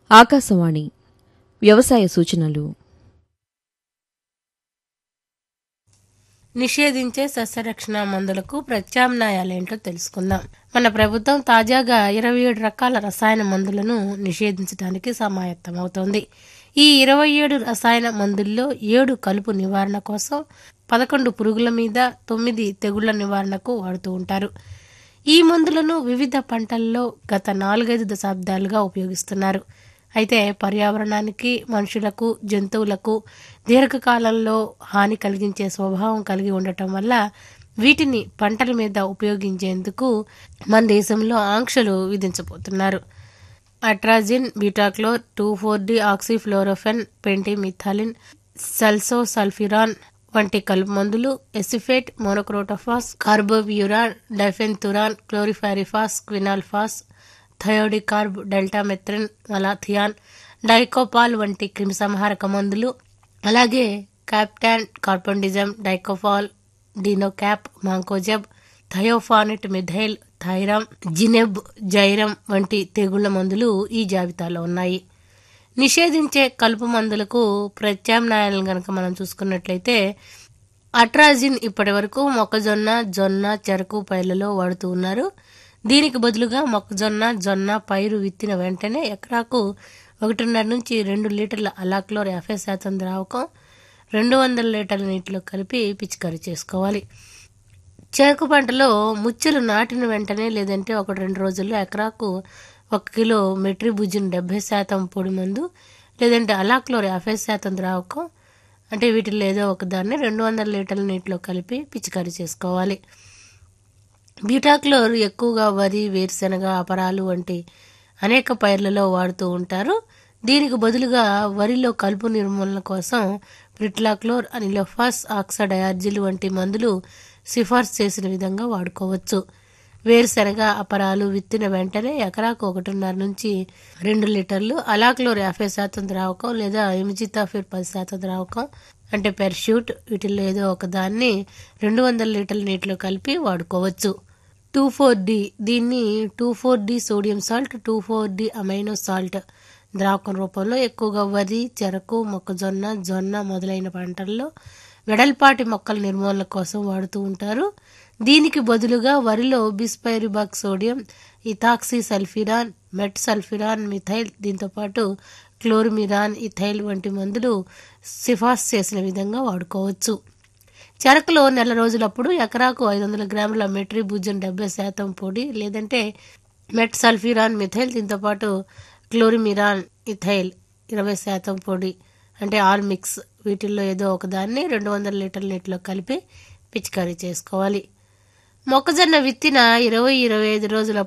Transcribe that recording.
ఆకాశవాణి వ్యవసాయ సూచనలు నిషేధించే సస్యరక్షణ మందులకు ప్రత్యామ్నాయాలేంటో తెలుసుకుందాం మన ప్రభుత్వం తాజాగా ఇరవై ఏడు రకాల రసాయన మందులను నిషేధించడానికి సమాయత్తమవుతోంది ఈ ఇరవై ఏడు రసాయన మందుల్లో ఏడు కలుపు నివారణ కోసం పదకొండు పురుగుల మీద తొమ్మిది తెగుళ్ల నివారణకు వాడుతూ ఉంటారు ఈ మందులను వివిధ పంటల్లో గత నాలుగైదు దశాబ్దాలుగా ఉపయోగిస్తున్నారు అయితే పర్యావరణానికి మనుషులకు జంతువులకు దీర్ఘకాలంలో హాని కలిగించే స్వభావం కలిగి ఉండటం వల్ల వీటిని పంటల మీద ఉపయోగించేందుకు మన దేశంలో ఆంక్షలు విధించబోతున్నారు atrazine butachlor two four D oxyfluorfen pendimethalin sulfosulfuron వంటి కలుపు మందులు acephate monocrotophos carbofuran diafenthiuron chlorpyrifos quinalphos thiodicarb deltamethrin malathion dicofol వంటి క్రిమిసంహారక మందులు అలాగే captan carbendazim dicofol dinocap mancozeb thiophanate methyl thiram zineb ziram వంటి తెగుళ్ల మందులు ఈ జాబితాలో ఉన్నాయి నిషేధించే కలుపు మందులకు ప్రత్యామ్నాయాలను గనక మనం చూసుకున్నట్లయితే అట్రాజిన్ ఇప్పటి వరకు మొక్కజొన్న జొన్న చెరకు పైర్లలో వాడుతూ ఉన్నారు దీనికి బదులుగా మొక్కజొన్న జొన్న పైరు విత్తిన వెంటనే ఎకరాకు ఒకటిన్నర నుంచి రెండు లీటర్ల అలాక్లోర్ యాభై శాతం ద్రావకం రెండు వందల లీటర్ల నీటిలో కలిపి పిచికారీ చేసుకోవాలి చెరకు పంటలో ముచ్చలు నాటిన వెంటనే లేదంటే ఒక రెండు రోజుల్లో ఎకరాకు ఒక కిలో మెట్రిబుజిన్ డెబ్బై శాతం పొడి మందు లేదంటే అలాక్లోర్ యాభై శాతం ద్రావకం అంటే వీటిలో ఏదో ఒక దాన్ని రెండు వందల లీటర్ల నీటిలో కలిపి పిచికారీ చేసుకోవాలి బ్యూటాక్లోర్ ఎక్కువగా వరి వేరుశెనగ అపరాలు వంటి అనేక పైర్లలో వాడుతూ ఉంటారు దీనికి బదులుగా వరిలో కలుపు నిర్మూలన కోసం ప్రిట్లాక్లోర్ అనిలోఫాస్ ఆక్సడయార్జిల్ వంటి మందులు సిఫార్సు చేసిన విధంగా వాడుకోవచ్చు వేరుశెనగ అపరాలు విత్తిన వెంటనే ఎకరాకు ఒకటిన్నర నుంచి రెండు లీటర్లు అలాక్లోర్ యాభై శాతం ద్రావకం లేదా ఎమిజితాఫిర్ పది శాతం ద్రావకం అంటే పెర్ష్యూట్ వీటిల్లో ఏదో ఒక దాన్ని రెండు వందల లీటర్ల నీటిలో కలిపి వాడుకోవచ్చు టూ ఫోర్ డి దీన్ని two four D sodium salt two four D amino salt ద్రావకం రూపంలో ఎక్కువగా వరి చెరకు మొక్కజొన్న జొన్న మొదలైన పంటల్లో వెడల్పాటి మొక్కల నిర్మూలన కోసం వాడుతూ ఉంటారు దీనికి బదులుగా వరిలో bispyribac sodium ethoxysulfuron metsulfuron methyl దీంతోపాటు క్లోరిమిరాన్ ఇథైల్ వంటి మందులు సిఫార్సు చేసిన విధంగా వాడుకోవచ్చు చెరకులో నెల రోజులప్పుడు ఎకరాకు ఐదు వందల గ్రాముల మెట్రీ భుజన్ డెబ్బై శాతం పొడి లేదంటే మెట్ సల్ఫిరాన్ మిథైల్ దీంతోపాటు క్లోరిమిరాన్ ఇథైల్ ఇరవై శాతం పొడి అంటే ఆల్ మిక్స్ వీటిల్లో ఏదో ఒకదాన్ని రెండు వందల లీటర్ల నీటిలో కలిపి పిచికారీ చేసుకోవాలి మొక్కజొన్న విత్తిన ఇరవై ఇరవై ఐదు రోజుల